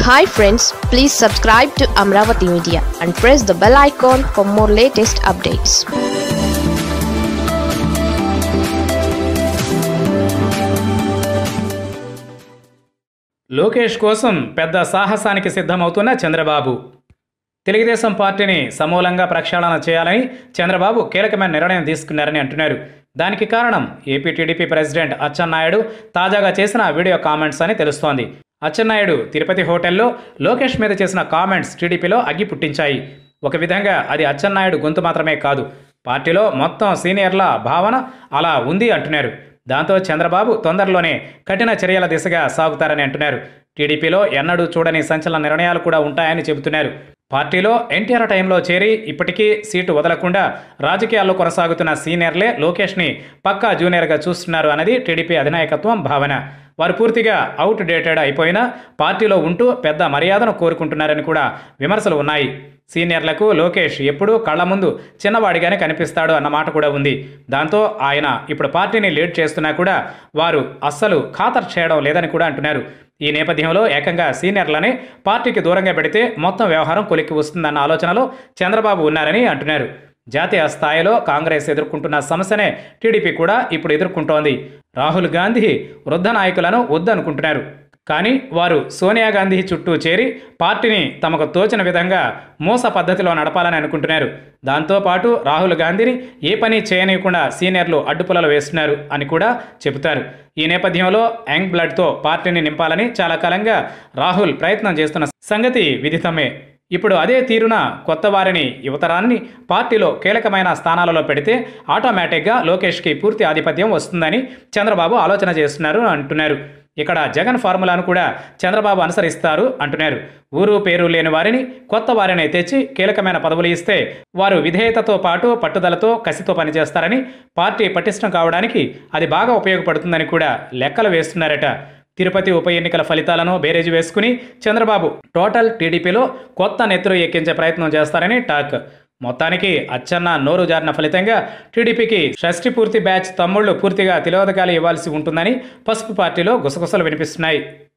hi friends please subscribe to Amaravati media and press the bell icon for more latest updates Lokesh కోసం పెద్ద సాహసానికి సిద్ధమవుతున్న చంద్రబాబు తెలుగుదేశం పార్టీని సమూలంగా ప్రక్షాళన చేయాలని చంద్రబాబు కీలకమైన నిర్ణయం తీసుకున్నారని అంటున్నారు దానికి కారణం ఏపీ టీడీపీ ప్రెసిడెంట్ అచ్చెన్నాయుడు తాజాగా చేసిన వీడియో కామెంట్స్ అని తెలుస్తోంది అచ్చెన్నాయుడు తిరుపతి హోటల్లో లోకేష్ మీద చేసిన కామెంట్స్ టీడీపీలో అగ్గి పుట్టించాయి ఒక విధంగా అది అచ్చెన్నాయుడు గొంతు మాత్రమే కాదు పార్టీలో మొత్తం సీనియర్ల భావన అలా ఉంది అంటున్నారు దాంతో చంద్రబాబు తొందరలోనే కఠిన చర్యల దిశగా సాగుతారని అంటున్నారు టీడీపీలో ఎన్నడూ చూడని సంచలన నిర్ణయాలు కూడా ఉంటాయని చెబుతున్నారు పార్టీలో ఎన్టీఆర్ టైంలో చేరి ఇప్పటికీ సీటు వదలకుండా రాజకీయాల్లో కొనసాగుతున్న సీనియర్లే లోకేష్ని పక్కా జూనియర్గా చూస్తున్నారు అన్నది టీడీపీ అధినాయకత్వం భావన వారు పూర్తిగా అవుట్ డేటెడ్ అయిపోయినా పార్టీలో ఉంటూ పెద్ద మర్యాదను కోరుకుంటున్నారని కూడా విమర్శలు ఉన్నాయి సీనియర్లకు లోకేష్ ఎప్పుడూ కళ్ల ముందు చిన్నవాడిగానే కనిపిస్తాడు అన్న మాట కూడా ఉంది దాంతో ఆయన ఇప్పుడు పార్టీని లీడ్ చేస్తున్నా కూడా వారు అస్సలు ఖాతరు చేయడం లేదని కూడా అంటున్నారు ఈ నేపథ్యంలో ఏకంగా సీనియర్లని పార్టీకి దూరంగా పెడితే మొత్తం వ్యవహారం కొలిక్కి వస్తుందన్న ఆలోచనలో చంద్రబాబు ఉన్నారని అంటున్నారు జాతీయ స్థాయిలో కాంగ్రెస్ ఎదుర్కొంటున్న సమస్యనే టీడీపీ కూడా ఇప్పుడు ఎదుర్కొంటోంది రాహుల్ గాంధీ వృద్ధ నాయకులను వద్దనుకుంటున్నారు కానీ వారు సోనియా గాంధీ చుట్టూ చేరి పార్టీని తమకు తోచిన విధంగా మోస పద్ధతిలో నడపాలని అనుకుంటున్నారు దాంతోపాటు రాహుల్ గాంధీని ఏ పని చేయనీయకుండా సీనియర్లు అడ్డుపులలు వేస్తున్నారు అని కూడా చెబుతారు ఈ నేపథ్యంలో యంగ్ బ్లడ్తో పార్టీని నింపాలని చాలా కాలంగా రాహుల్ ప్రయత్నం చేస్తున్న సంగతి విదితమే ఇప్పుడు అదే తీరున కొత్త వారిని యువతరాన్ని పార్టీలో కీలకమైన స్థానాలలో పెడితే ఆటోమేటిక్గా లోకేష్కి పూర్తి ఆధిపత్యం వస్తుందని చంద్రబాబు ఆలోచన చేస్తున్నారు అంటున్నారు ఇక్కడ జగన్ ఫార్ములాను కూడా చంద్రబాబు అనుసరిస్తారు అంటున్నారు ఊరు పేరు లేని వారిని కొత్త వారిని తెచ్చి కీలకమైన పదవులు ఇస్తే వారు విధేయతతో పాటు పట్టుదలతో కసితో పనిచేస్తారని పార్టీ పటిష్టం కావడానికి అది బాగా ఉపయోగపడుతుందని కూడా లెక్కలు వేస్తున్నారట తిరుపతి ఉప ఎన్నికల ఫలితాలను బేరేజీ వేసుకుని చంద్రబాబు టోటల్ టీడీపీలో కొత్త నెత్తురు ఎక్కించే ప్రయత్నం చేస్తారని టాక్ మొత్తానికి అచ్చన్న నోరు జారిన ఫలితంగా టీడీపీకి షష్ఠి పూర్తి బ్యాచ్ తమ్ముళ్లు పూర్తిగా తిలోదకాలు ఇవ్వాల్సి ఉంటుందని పసుపు పార్టీలో గుసగుసలు వినిపిస్తున్నాయి